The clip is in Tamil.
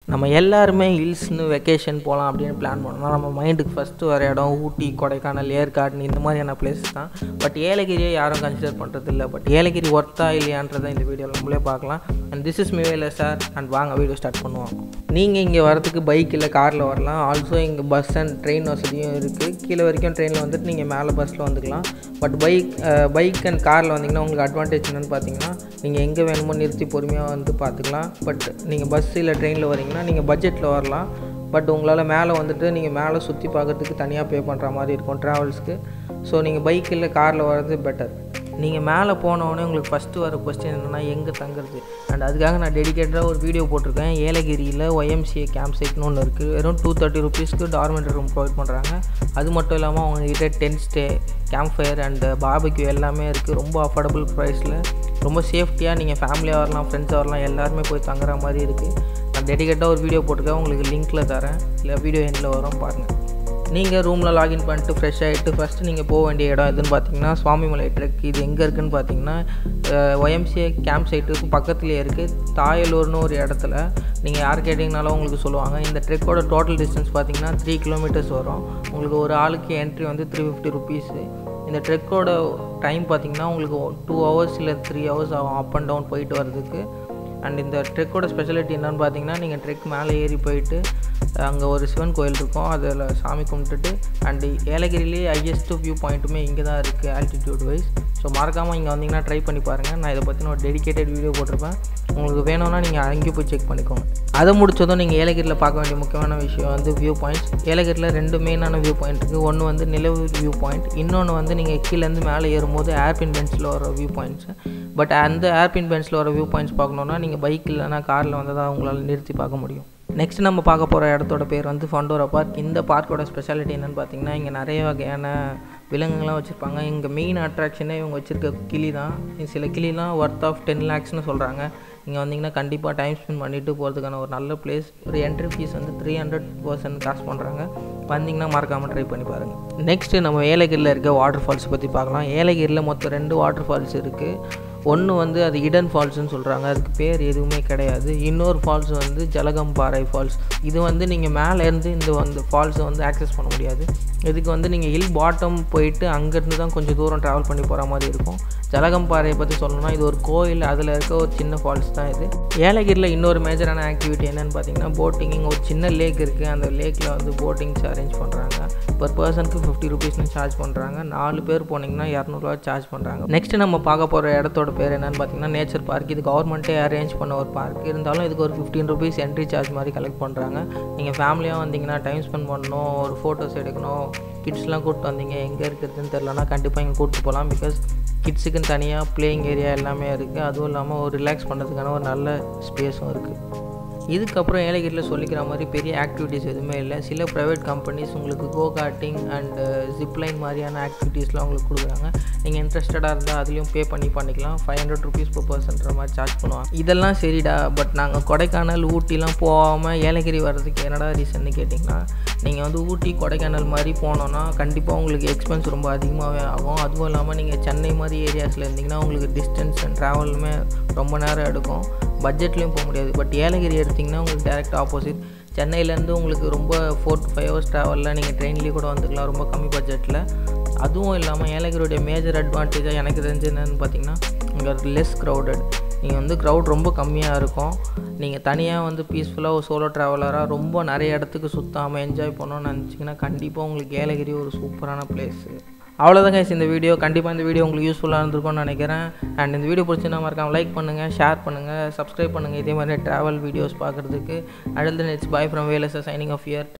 நம்ம எல்லாருமே ஹில்ஸ்னு வெக்கேஷன் போகலாம் அப்படின்னு பிளான் பண்ணோம்னா நம்ம மைண்டுக்கு ஃபஸ்ட்டு வர இடம் ஊட்டி கொடைக்கானல் ஏற்காடு இந்த மாதிரியான பிளேஸ் தான் பட் ஏலகிரியை யாரும் கன்சிடர் பண்ணுறது இல்லை பட் ஏலகிரி ஒர்த்தா இல்லையான்றதை இந்த வீடியோவில் நம்மளே பார்க்கலாம் அண்ட் திஸ் இஸ் மிவேல சார் அண்ட் வாங்க வீடியோ ஸ்டார்ட் பண்ணுவோம் நீங்கள் இங்கே வரதுக்கு பைக் இல்லை காரில் வரலாம் ஆல்சோ இங்கே பஸ் அண்ட் ட்ரெயின் வசதியும் இருக்குது கீழே வரைக்கும் ட்ரெயினில் வந்துட்டு நீங்கள் மேலே பஸ்ஸில் வந்துக்கலாம் பட் பைக் பைக் அண்ட் காரில் வந்தீங்கன்னா உங்களுக்கு அட்வான்டேஜ் என்னென்னு பார்த்தீங்கன்னா நீங்கள் எங்கே வேணுமோ நிறுத்தி பொறுமையாக வந்து பார்த்துக்கலாம் பட் நீங்கள் பஸ் இல்லை ட்ரெயினில் வரீங்கன்னா நீங்கள் பட்ஜெட்டில் வரலாம் பட் உங்களால் மேலே வந்துட்டு நீங்கள் மேலே சுற்றி பார்க்குறதுக்கு தனியாக பே பண்ணுற மாதிரி இருக்கும் ட்ராவல்ஸ்க்கு ஸோ நீங்கள் பைக் இல்லை காரில் வர்றது பெட்டர் நீங்கள் மேலே போனோடனே உங்களுக்கு ஃபஸ்ட்டு வர கொஸ்டின் என்னென்னா எங்கே தங்குறது அண்ட் அதுக்காக நான் டெடிக்கேட்டடாக ஒரு வீடியோ போட்டிருக்கேன் ஏலகிரியில் ஒய்எம்சிஏ கேம்ப் சைட்னு ஒன்று இருக்குது வெறும் டூ தேர்ட்டி ருபீஸ்க்கு டார்மெண்ட்ரி ரூம் ப்ரொவைட் பண்ணுறாங்க அது மட்டும் இல்லாமல் அவங்ககிட்ட tent stay camp fire and barbecue எல்லாமே இருக்குது ரொம்ப அஃபோர்டபுள் ப்ரைஸில் ரொம்ப சேஃப்டியாக நீங்கள் ஃபேமிலியாக வரலாம் ஃப்ரெண்ட்ஸாக வரலாம் எல்லாருமே போய் தங்குற மாதிரி இருக்குது நான் டெடிக்கேட்டாக ஒரு வீடியோ போட்டிருக்கேன் உங்களுக்கு லிங்க்கில் தரேன் இல்லை வீடியோ எண்டில் வரும் பாருங்கள் நீங்கள் ரூமில் லாகின் பண்ணிட்டு ஃப்ரெஷ் ஆகிட்டு ஃபஸ்ட்டு நீங்கள் போக வேண்டிய இடம் எதுன்னு பார்த்தீங்கன்னா சுவாமிமலை ட்ரெக் இது எங்கே இருக்குதுன்னு பார்த்தீங்கன்னா ஒய்எம்சிஏ கேம்ப் சைட்டுக்கு பக்கத்துலேயே இருக்குது தாயலூர்னு ஒரு இடத்துல நீங்கள் யார் கேட்டிங்கனாலும் உங்களுக்கு சொல்லுவாங்க இந்த ட்ரெக்கோட டோட்டல் டிஸ்டன்ஸ் பார்த்தீங்கன்னா த்ரீ கிலோமீட்டர்ஸ் வரும் உங்களுக்கு ஒரு ஆளுக்கு என்ட்ரி வந்து த்ரீ ஃபிஃப்டி ருபீஸு இந்த ட்ரெக்கோட டைம் பார்த்தீங்கன்னா உங்களுக்கு டூ ஹவர்ஸ் இல்லை த்ரீ ஹவர்ஸ் ஆகும் அப் அண்ட் டவுன் போயிட்டு வர்றதுக்கு அண்ட் இந்த ட்ரெக்கோட ஸ்பெஷாலிட்டி என்னென்னு பார்த்தீங்கன்னா நீங்கள் ட்ரெக் மேலே ஏறி போயிட்டு அங்கே ஒரு சிவன் கோயில் இருக்கும் அதில் சாமி கும்பிட்டுட்டு அண்டு ஏலகிரிலேயே ஹையஸ்ட்டு வியூ பாயிண்ட்டுமே இங்கே தான் இருக்குது ஆல்டிடியூட் வைஸ் ஸோ மறக்காமல் இங்கே வந்தீங்கன்னா ட்ரை பண்ணி பாருங்கள் நான் இதை பற்றின ஒரு டெடிக்கேட்டட் வீடியோ போட்டிருப்பேன் உங்களுக்கு வேணும்னா நீங்கள் அங்கேயும் போய் செக் பண்ணிக்கோங்க அதை முடிச்சதும் நீங்கள் ஏலகிரியில் பார்க்க வேண்டிய முக்கியமான விஷயம் வந்து வியூ பாயிண்ட்ஸ் ஏலகிரியில் ரெண்டு மெயினான வியூ பாயிண்ட் இருக்குது ஒன்று வந்து நிலவு வியூ பாயிண்ட் இன்னொன்று வந்து நீங்கள் கீழேருந்து மேலே ஏறும்போது ஏர்பின் பெஞ்சில் வர வியூ பாயிண்ட்ஸு பட் அந்த ஏர்பின் பெஞ்சில் வர வியூ பாயிண்ட்ஸ் பார்க்கணுன்னா நீங்கள் பைக் இல்லைனா காரில் வந்து தான் உங்களால் நிறுத்தி பார்க்க முடியும் நெக்ஸ்ட் நம்ம பார்க்க போகிற இடத்தோட பேர் வந்து ஃபண்டோரா பார்க் இந்த பார்க்கோட ஸ்பெஷாலிட்டி என்னென்னு பார்த்தீங்கன்னா இங்கே நிறைய வகையான விலங்குகள்லாம் வச்சுருப்பாங்க இங்கே மெயின் அட்ராக்ஷனே இவங்க வச்சுருக்க கிளி தான் சில கிளிலாம் ஒர்த் ஆஃப் டென் லேக்ஸ்னு சொல்கிறாங்க இங்கே வந்தீங்கன்னா கண்டிப்பாக டைம் ஸ்பெண்ட் பண்ணிவிட்டு போகிறதுக்கான ஒரு நல்ல பிளேஸ் ஒரு என்ட்ரி ஃபீஸ் வந்து த்ரீ ஹண்ட்ரட் பர்சன்ட் காசு பண்ணுறாங்க வந்தீங்கன்னா மறக்காமல் ட்ரை பண்ணி பாருங்கள் நெக்ஸ்ட்டு நம்ம ஏலகிரியில் இருக்க வாட்டர் ஃபால்ஸ் பற்றி பார்க்கலாம் ஏலகிரியில் மொத்தம் ரெண்டு வாட்டர் ஃபால்ஸ் இருக்குது ஒன்று வந்து அது இடன் ஃபால்ஸ்னு சொல்கிறாங்க அதுக்கு பேர் எதுவுமே கிடையாது இன்னொரு ஃபால்ஸ் வந்து ஜலகம்பாறை ஃபால்ஸ் இது வந்து நீங்கள் மேலேருந்து இந்த வந்து ஃபால்ஸை வந்து ஆக்சஸ் பண்ண முடியாது இதுக்கு வந்து நீங்கள் ஹில் பாட்டம் போயிட்டு அங்கேருந்து தான் கொஞ்சம் தூரம் ட்ராவல் பண்ணி போகிற மாதிரி இருக்கும் ஜலகம்பாறையை பற்றி சொல்லணும்னா இது ஒரு கோயில் அதில் இருக்க ஒரு சின்ன ஃபால்ஸ் தான் இது ஏலகிரியில் இன்னொரு மேஜரான ஆக்டிவிட்டி என்னென்னு பார்த்தீங்கன்னா போட்டிங் இங்கே ஒரு சின்ன லேக் இருக்குது அந்த லேக்கில் வந்து போட்டிங்ஸ் அரேஞ்ச் பண்ணுறாங்க பர் பர்சனுக்கு ஃபிஃப்டி ருபீஸ்னு சார்ஜ் பண்ணுறாங்க நாலு பேர் போனீங்கன்னா இரநூறுவா சார்ஜ் பண்ணுறாங்க நெக்ஸ்ட்டு நம்ம பார்க்க போகிற இடத்தோட பேர் என்னென்னு பார்த்தீங்கன்னா நேச்சர் பார்க் இது கவர்மெண்ட்டே அரேஞ்ச் பண்ண ஒரு பார்க் இருந்தாலும் இதுக்கு ஒரு ஃபிஃப்டீன் ருபீஸ் என்ட்ரி சார்ஜ் மாதிரி கலெக்ட் பண்ணுறாங்க நீங்கள் ஃபேமிலியாக வந்தீங்கன்னா டைம் ஸ்பெண்ட் பண்ணணும் ஒரு ஃபோட்டோஸ் எடுக்கணும் கிட்ஸ்லாம் கூப்பிட்டு வந்தீங்க எங்கே இருக்கிறதுன்னு தெரிலனா கண்டிப்பாக இங்கே கூப்பிட்டு போகலாம் பிகாஸ் கிட்ஸுக்குன்னு தனியாக பிளேயிங் ஏரியா எல்லாமே இருக்குது அதுவும் இல்லாமல் ஒரு ரிலாக்ஸ் பண்ணுறதுக்கான ஒரு நல்ல ஸ்பேஸும் இருக்குது இதுக்கப்புறம் ஏலகிரியில் சொல்லிக்கிற மாதிரி பெரிய ஆக்டிவிட்டீஸ் எதுவுமே இல்லை சில ப்ரைவேட் கம்பெனிஸ் உங்களுக்கு கோ கார்ட்டிங் அண்டு ஜிப்லைன் மாதிரியான ஆக்டிவிட்டீஸ்லாம் உங்களுக்கு கொடுக்குறாங்க நீங்கள் இன்ட்ரெஸ்டடாக இருந்தால் அதுலேயும் பே பண்ணி பண்ணிக்கலாம் ஃபைவ் ஹண்ட்ரட் ருபீஸ் பர் பர்சன்ற மாதிரி சார்ஜ் பண்ணுவாங்க இதெல்லாம் சரிடா பட் நாங்கள் கொடைக்கானல் ஊட்டிலாம் போகாமல் ஏலகிரி வர்றதுக்கு என்னடா ரீசன்னு கேட்டிங்கன்னா நீங்கள் வந்து ஊட்டி கொடைக்கானல் மாதிரி போனோன்னா கண்டிப்பாக உங்களுக்கு எக்ஸ்பென்ஸ் ரொம்ப அதிகமாகவே ஆகும் அதுவும் இல்லாமல் நீங்கள் சென்னை மாதிரி ஏரியாஸில் இருந்தீங்கன்னா உங்களுக்கு டிஸ்டன்ஸ் அண்ட் ட்ராவலுமே ரொம்ப நேரம் எடுக்கும் பட்ஜெட்லேயும் போக முடியாது பட் ஏலகிரி எடுத்திங்கன்னா உங்களுக்கு டேரெக்ட் ஆப்போசிட் சென்னையிலேருந்து உங்களுக்கு ரொம்ப ஃபோர் டு ஃபைவ் ஹவர்ஸ் ட்ராவலில் நீங்கள் ட்ரெயின்லேயே கூட வந்துக்கலாம் ரொம்ப கம்மி பட்ஜெட்டில் அதுவும் இல்லாமல் ஏலகிரியுடைய மேஜர் அட்வான்டேஜாக எனக்கு தெரிஞ்சு என்னென்னு பார்த்தீங்கன்னா இங்கே லெஸ் க்ரௌடட் நீங்கள் வந்து க்ரௌட் ரொம்ப கம்மியாக இருக்கும் நீங்கள் தனியாக வந்து பீஸ்ஃபுல்லாக ஒரு சோலோ ட்ராவலராக ரொம்ப நிறைய இடத்துக்கு சுற்றாமல் என்ஜாய் பண்ணணும்னு நினச்சிங்கன்னா கண்டிப்பாக உங்களுக்கு ஏலகிரி ஒரு சூப்பரான பிளேஸு அவ்வளோதான் கைஸ் இந்த வீடியோ கண்டிப்பாக இந்த வீடியோ உங்களுக்கு யூஸ்ஃபுல்லாக இருந்திருக்கும்னு நினைக்கிறேன் அண்ட் இந்த வீடியோ பிடிச்சிருந்தா மறக்காம லைக் பண்ணுங்கள் ஷேர் பண்ணுங்கள் சப்ஸ்கிரைப் பண்ணுங்கள் இதே மாதிரி ட்ராவல் வீடியோஸ் பார்க்குறதுக்கு அடுத்த next bye from Wales signing off year